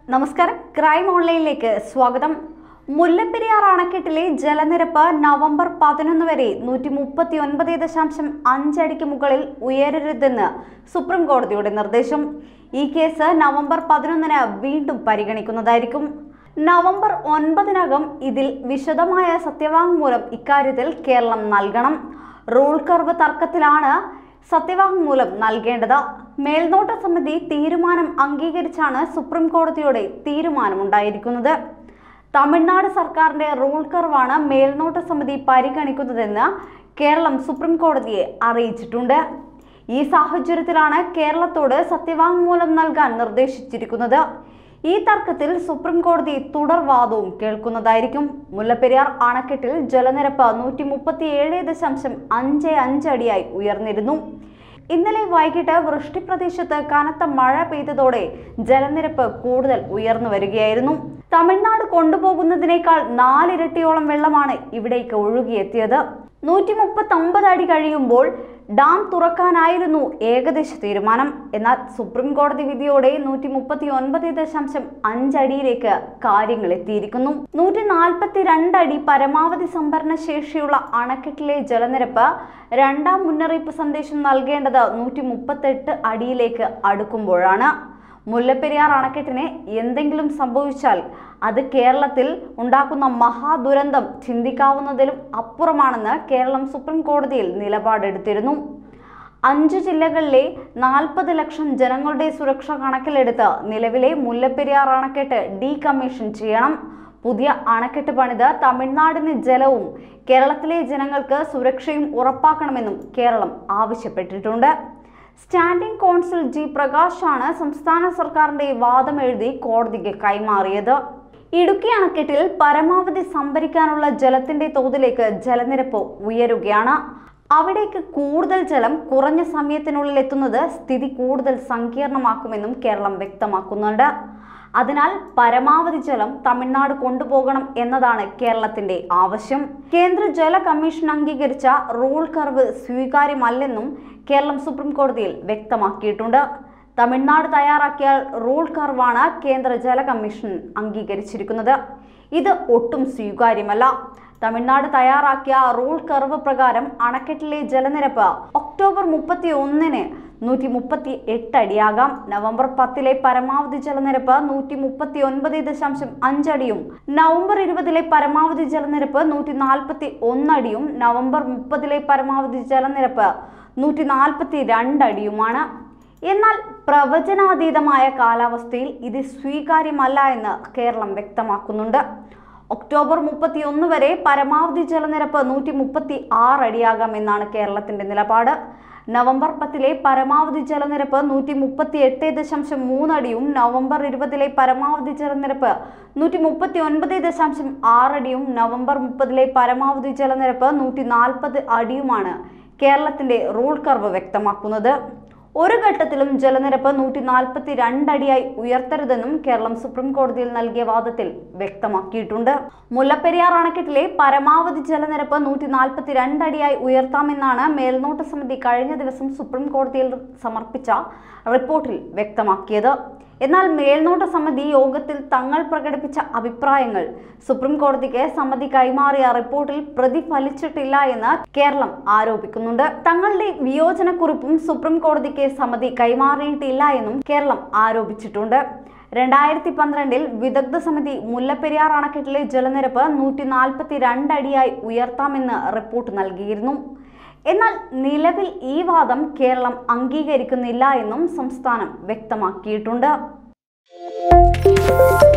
നമസ്കാരം ക്രൈം ഓൺലൈനിലേക്ക് സ്വാഗതം മുല്ലപ്പെരിയാർ അണക്കെട്ടിലെ ജലനിരപ്പ് നവംബർ പതിനൊന്ന് വരെ നൂറ്റി മുപ്പത്തി ഒൻപത് ദശാംശം അഞ്ചടിക്ക് മുകളിൽ ഉയരരുതെന്ന് സുപ്രീം കോടതിയുടെ നിർദ്ദേശം ഈ കേസ് നവംബർ പതിനൊന്നിന് വീണ്ടും പരിഗണിക്കുന്നതായിരിക്കും നവംബർ ഒൻപതിനകം ഇതിൽ വിശദമായ സത്യവാങ്മൂലം ഇക്കാര്യത്തിൽ കേരളം നൽകണം റൂൾ കർവ് തർക്കത്തിലാണ് സത്യവാങ്മൂലം നൽകേണ്ടത് മേൽനോട്ട സമിതി തീരുമാനം അംഗീകരിച്ചാണ് സുപ്രീം കോടതിയുടെ തീരുമാനമുണ്ടായിരിക്കുന്നത് തമിഴ്നാട് സർക്കാരിന്റെ റൂൾ കർവാണ് മേൽനോട്ട സമിതി പരിഗണിക്കുന്നതെന്ന് കേരളം സുപ്രീം കോടതിയെ അറിയിച്ചിട്ടുണ്ട് ഈ സാഹചര്യത്തിലാണ് കേരളത്തോട് സത്യവാങ്മൂലം നൽകാൻ നിർദ്ദേശിച്ചിരിക്കുന്നത് ഈ തർക്കത്തിൽ സുപ്രീം കോടതി തുടർവാദവും കേൾക്കുന്നതായിരിക്കും മുല്ലപ്പെരിയാർ അണക്കെട്ടിൽ ജലനിരപ്പ് നൂറ്റി മുപ്പത്തി ഏഴ് ദശാംശം അഞ്ച് അഞ്ച് അടിയായി ഉയർന്നിരുന്നു ഇന്നലെ വൈകിട്ട് വൃഷ്ടി പ്രദേശത്ത് കനത്ത മഴ പെയ്തതോടെ ജലനിരപ്പ് കൂടുതൽ ഉയർന്നു വരികയായിരുന്നു തമിഴ്നാട് കൊണ്ടുപോകുന്നതിനേക്കാൾ നാലിരട്ടിയോളം വെള്ളമാണ് ഇവിടേക്ക് ഒഴുകിയെത്തിയത് നൂറ്റി മുപ്പത്തി ഒമ്പത് അടി കഴിയുമ്പോൾ ഡാം തുറക്കാനായിരുന്നു ഏകദേശ തീരുമാനം എന്നാൽ സുപ്രീം കോടതി വിധിയോടെ നൂറ്റി മുപ്പത്തി ഒൻപത് ദശാംശം അഞ്ചടിയിലേക്ക് കാര്യങ്ങൾ എത്തിയിരിക്കുന്നു നൂറ്റി നാൽപ്പത്തി രണ്ട് അടി പരമാവധി സംഭരണ ശേഷിയുള്ള അണക്കെട്ടിലെ ജലനിരപ്പ് രണ്ടാം മുന്നറിയിപ്പ് സന്ദേശം നൽകേണ്ടത് നൂറ്റി മുപ്പത്തെട്ട് അടിയിലേക്ക് അടുക്കുമ്പോഴാണ് മുല്ലപ്പെരിയാർ അണക്കെട്ടിന് എന്തെങ്കിലും സംഭവിച്ചാൽ അത് കേരളത്തിൽ ഉണ്ടാക്കുന്ന മഹാദുരന്തം ചിന്തിക്കാവുന്നതിലും അപ്പുറമാണെന്ന് കേരളം സുപ്രീം കോടതിയിൽ നിലപാടെടുത്തിരുന്നു അഞ്ചു ജില്ലകളിലെ നാൽപ്പത് ലക്ഷം ജനങ്ങളുടെ സുരക്ഷ കണക്കിലെടുത്ത് നിലവിലെ മുല്ലപ്പെരിയാർ അണക്കെട്ട് ഡീകമ്മീഷൻ ചെയ്യണം പുതിയ അണക്കെട്ട് പണിത് തമിഴ്നാടിന് ജലവും കേരളത്തിലെ ജനങ്ങൾക്ക് സുരക്ഷയും ഉറപ്പാക്കണമെന്നും കേരളം ആവശ്യപ്പെട്ടിട്ടുണ്ട് സ്റ്റാൻഡിംഗ് കോൺസിൽ ജി പ്രകാശാണ് സംസ്ഥാന സർക്കാരിന്റെ വാദം എഴുതി കോടതിക്ക് കൈമാറിയത് ഇടുക്കി അണക്കെട്ടിൽ പരമാവധി സംഭരിക്കാനുള്ള ജലത്തിന്റെ തോതിലേക്ക് ജലനിരപ്പ് ഉയരുകയാണ് അവിടേക്ക് കൂടുതൽ ജലം കുറഞ്ഞ സമയത്തിനുള്ളിൽ എത്തുന്നത് സ്ഥിതി കൂടുതൽ സങ്കീർണമാക്കുമെന്നും കേരളം വ്യക്തമാക്കുന്നുണ്ട് അതിനാൽ പരമാവധി ജലം തമിഴ്നാട് കൊണ്ടുപോകണം എന്നതാണ് കേരളത്തിന്റെ ആവശ്യം കേന്ദ്ര ജല കമ്മീഷൻ അംഗീകരിച്ച റൂൾ കർവ് സ്വീകാര്യമല്ലെന്നും കേരളം സുപ്രീം കോടതിയിൽ വ്യക്തമാക്കിയിട്ടുണ്ട് തമിഴ്നാട് തയ്യാറാക്കിയ റൂൾ കർവാണ് കേന്ദ്ര ജല കമ്മീഷൻ അംഗീകരിച്ചിരിക്കുന്നത് ഇത് ഒട്ടും സ്വീകാര്യമല്ല തമിഴ്നാട് തയ്യാറാക്കിയ റൂൾ കർവ് പ്രകാരം അണക്കെട്ടിലെ ജലനിരപ്പ് ഒക്ടോബർ മുപ്പത്തി ഒന്നിന് നൂറ്റി മുപ്പത്തി എട്ട് അടിയാകാം നവംബർ പത്തിലെ പരമാവധി ജലനിരപ്പ് നൂറ്റി മുപ്പത്തി ഒൻപത് ദശാംശം അഞ്ചടിയും നവംബർ ഇരുപതിലെ പരമാവധി ജലനിരപ്പ് നൂറ്റി നാൽപ്പത്തി ഒന്നടിയും നവംബർ മുപ്പതിലെ പരമാവധി ജലനിരപ്പ് നൂറ്റി നാൽപ്പത്തി രണ്ടടിയുമാണ് എന്നാൽ പ്രവചനാതീതമായ കാലാവസ്ഥയിൽ ഇത് സ്വീകാര്യമല്ല എന്ന് കേരളം വ്യക്തമാക്കുന്നുണ്ട് ഒക്ടോബർ മുപ്പത്തി ഒന്ന് വരെ പരമാവധി ജലനിരപ്പ് നൂറ്റി മുപ്പത്തി ആറ് അടിയാകാം എന്നാണ് കേരളത്തിന്റെ നിലപാട് നവംബർ പത്തിലെ പരമാവധി ജലനിരപ്പ് നൂറ്റി മുപ്പത്തി എട്ട് ദശാംശം മൂന്നടിയും നവംബർ ഇരുപതിലെ പരമാവധി ജലനിരപ്പ് നൂറ്റി മുപ്പത്തി ഒൻപത് ദശാംശം ആറടിയും നവംബർ മുപ്പതിലെ പരമാവധി ജലനിരപ്പ് നൂറ്റി നാൽപ്പത് അടിയുമാണ് കേരളത്തിന്റെ റൂൾ കർവ് വ്യക്തമാക്കുന്നത് ഒരു ഘട്ടത്തിലും ജലനിരപ്പ് നൂറ്റി നാൽപ്പത്തി രണ്ടടിയായി ഉയർത്തരുതെന്നും കേരളം സുപ്രീം കോടതിയിൽ നൽകിയ വാദത്തിൽ വ്യക്തമാക്കിയിട്ടുണ്ട് മുല്ലപ്പെരിയാർ അണക്കെട്ടിലെ പരമാവധി ജലനിരപ്പ് നൂറ്റി നാൽപ്പത്തി രണ്ടടിയായി ഉയർത്താമെന്നാണ് മേൽനോട്ട സമിതി കഴിഞ്ഞ ദിവസം സുപ്രീം കോടതിയിൽ സമർപ്പിച്ച റിപ്പോർട്ടിൽ വ്യക്തമാക്കിയത് എന്നാൽ മേൽനോട്ട സമിതി യോഗത്തിൽ തങ്ങൾ പ്രകടിപ്പിച്ച അഭിപ്രായങ്ങൾ സുപ്രീം കോടതിക്ക് സമിതി കൈമാറിയ റിപ്പോർട്ടിൽ പ്രതിഫലിച്ചിട്ടില്ല എന്ന് കേരളം ആരോപിക്കുന്നുണ്ട് തങ്ങളുടെ വിയോജനക്കുറിപ്പും സുപ്രീം കോടതിക്ക് സമിതി കൈമാറിയിട്ടില്ല എന്നും കേരളം ആരോപിച്ചിട്ടുണ്ട് രണ്ടായിരത്തി പന്ത്രണ്ടിൽ വിദഗ്ധ സമിതി മുല്ലപ്പെരിയാർ അണക്കെട്ടിലെ ജലനിരപ്പ് നൂറ്റി നാൽപ്പത്തി രണ്ടടിയായി ഉയർത്താമെന്ന് റിപ്പോർട്ട് നൽകിയിരുന്നു എന്നാൽ നിലവിൽ ഈ വാദം കേരളം അംഗീകരിക്കുന്നില്ല എന്നും സംസ്ഥാനം വ്യക്തമാക്കിയിട്ടുണ്ട്